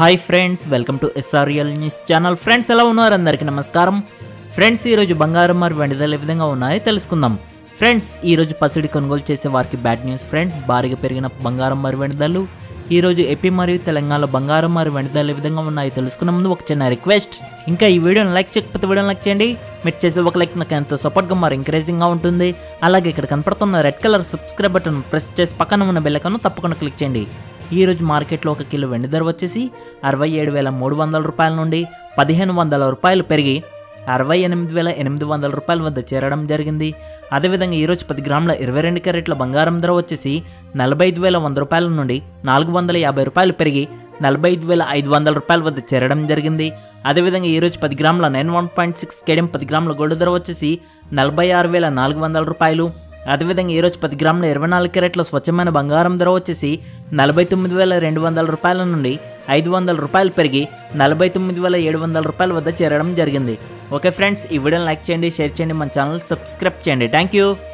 hi friends welcome to SRL news channel friends ఎలా ఉన్నారు అందరికీ నమస్కారం ఫ్రెండ్స్ ఈరోజు బంగారం మరి వెండిదలు ఏ విధంగా ఉన్నాయో తెలుసుకుందాం ఫ్రెండ్స్ ఈరోజు పసిడి కొనుగోలు చేసే వారికి బ్యాడ్ న్యూస్ ఫ్రెండ్స్ భారీగా పెరిగిన బంగారం మరి వెండిదలు ఈరోజు ఏపీ మరియు తెలంగాణలో బంగారం మరియు వెండిదలు ఏ విధంగా ఉన్నాయో తెలుసుకున్న ముందు ఒక చిన్న రిక్వెస్ట్ ఇంకా ఈ వీడియోని లైక్ చేయకపోతే వీడియోని లైక్ చేయండి మీరు చేసే ఒక లైక్ నాకు ఎంతో సపోర్ట్గా మరి ఎంకరేజింగ్గా ఉంటుంది అలాగే ఇక్కడ కనపడుతున్న red colour subscribe button press చేసి పక్కన ఉన్న బెల్ ఐకాన్ తప్పకుండా క్లిక్ చేయండి ఈ రోజు మార్కెట్లో ఒక కిలో వెండి ధర వచ్చేసి అరవై ఏడు వేల మూడు వందల రూపాయల నుండి పదిహేను వందల రూపాయలు పెరిగి అరవై ఎనిమిది వేల ఎనిమిది వందల రూపాయల వద్ద చేరడం జరిగింది అదేవిధంగా ఈరోజు పది గ్రాముల ఇరవై రెండు క్యారెట్ల బంగారం ధర వచ్చేసి నలభై ఐదు వేల వంద రూపాయల నుండి నాలుగు వందల యాభై రూపాయలు పెరిగి నలభై ఐదు వేల ఐదు వందల రూపాయల వద్ద చేరడం జరిగింది అదేవిధంగా ఈరోజు పది గ్రాముల నైన్ వన్ పాయింట్ సిక్స్ కేడియం పది గ్రాముల గోల్డ్ ధర వచ్చేసి నలభై ఆరు వేల నాలుగు వందల రూపాయలు అదేవిధంగా ఈరోజు పది గ్రాముల ఇరవై నాలుగు క్యారెట్ల స్వచ్ఛమైన బంగారం ధర వచ్చేసి నలభై తొమ్మిది వేల రెండు వందల రూపాయల నుండి ఐదు వందల రూపాయలు పెరిగి నలభై తొమ్మిది వేల ఏడు వందల రూపాయల వద్ద చేరడం జరిగింది ఓకే ఫ్రెండ్స్ ఈ వీడియోని లైక్ చేయండి షేర్ చేయండి మన ఛానల్ సబ్స్క్రైబ్ చేయండి థ్యాంక్ యూ